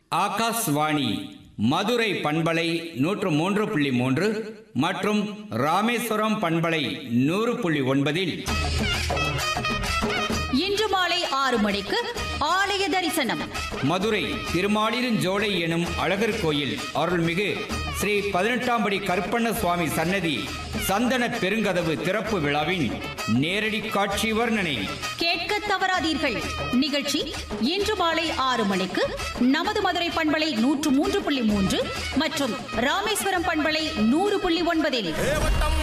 ஆகாஷ்வாணி மதுரை பண்பலை நூற்று மூன்று புள்ளி மூன்று மற்றும் ராமேஸ்வரம் பண்பலை நூறு புள்ளி ஒன்பதில் இன்று மாலை ஆறு மணிக்கு ஆலய தரிசனம் மதுரை திருமாலிருஞ்சோலை எனும் அழகர் கோயில் அருள்மிகு ஸ்ரீ பதினெட்டாம் படி கருப்பண்ண சுவாமி சன்னதி சந்தன பெருங்கதவு திறப்பு விழாவின் நேரடி காட்சி வர்ணனை கேட்க தவறாதீர்கள் நிகழ்ச்சி இன்று மாலை ஆறு மணிக்கு நமது மதுரை பண்பலை நூற்று மூன்று புள்ளி மூன்று மற்றும் ராமேஸ்வரம் பண்பலை நூறு புள்ளி ஒன்பதில்